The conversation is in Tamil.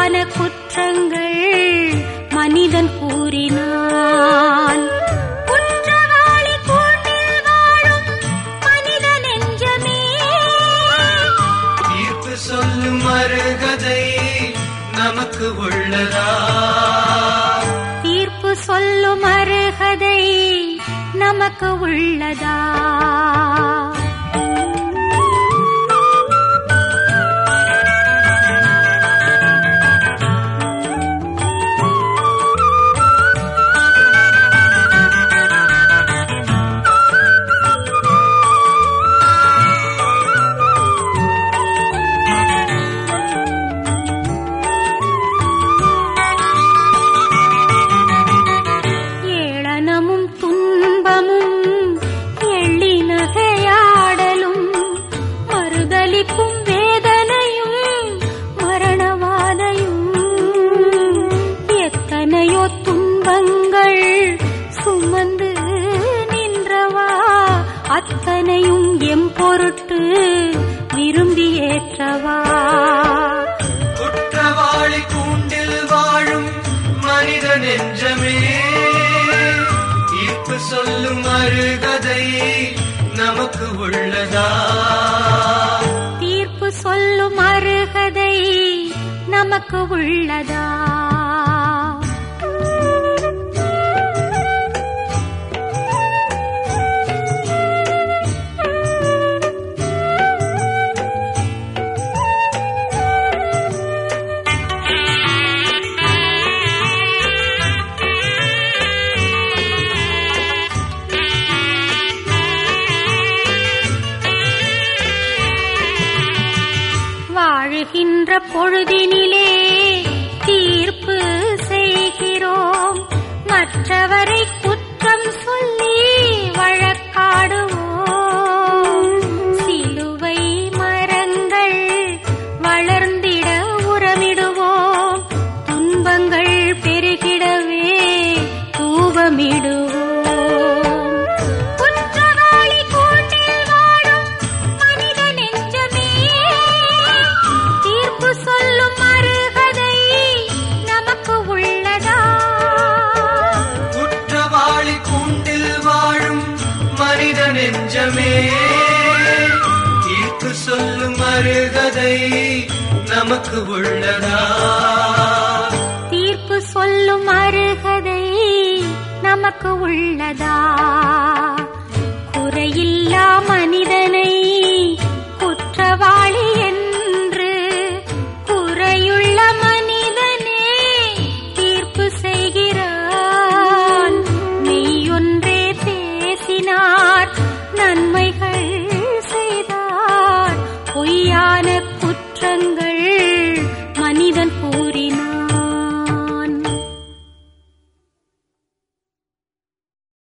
பொய்யான குற்றங்கள் மனிதன் கூறினான் குற்றவாளி கூண்டில் வாழும் மனித நெஞ்சமே தீர்ப்பு சொல்லும் மறுகதை நமக்கு உள்ளதா தீர்ப்பு சொல்லும் அருகதை நமக்கு உள்ளதா ஏளனமும் துன்பமும் எள்ளி நகையாடலும் மறுதலிக்கும் வேதனையும் மரணவாதையும் எத்தனையோ துன்பங்கள் சுமந்து நின்றவா அத்தனையும் எம் பொருட்டு விரும்பி ஏற்றவா குற்றவாளி கூண்டில் வாழும் மனித நெஞ்சமே தீர்ப்பு சொல்லும் மறுகதை நமக்கு உள்ளதா தீர்ப்பு சொல்லும் அருகதை நமக்கு உள்ளதா வாழுகின்ற பொழுதினிலே தீர்ப்பு செய்கிறோம் மற்றவரை குற்றம் சொல்லி வழக்காடுவோம் சிலுவை மரங்கள் வளர்ந்திட உரமிடுவோம் துன்பங்கள் பெருகிடவே தூவமிடுவோம் குற்றவாளி கூண்டில் வாழும் மனித நெஞ்சமே தீர்ப்பு சொல்லும் அருகதை நமக்கு உள்ளதா குற்றவாளி கூண்டில் வாழும் மனித நெஞ்சமே தீர்ப்பு சொல்லும் மறுகதை நமக்கு உள்ளதா தீர்ப்பு சொல்லும் அருகதை நமக்கு உள்ளதா குறையில்லா மனிதனை குற்றவாளி என்று குறையுள்ள மனிதனே தீர்ப்பு செய்கிறான் மெய்யொன்றே பேசினார் நன்மைகள் செய்தார் பொய்யான குற்றங்கள் மனிதன் கூறினான்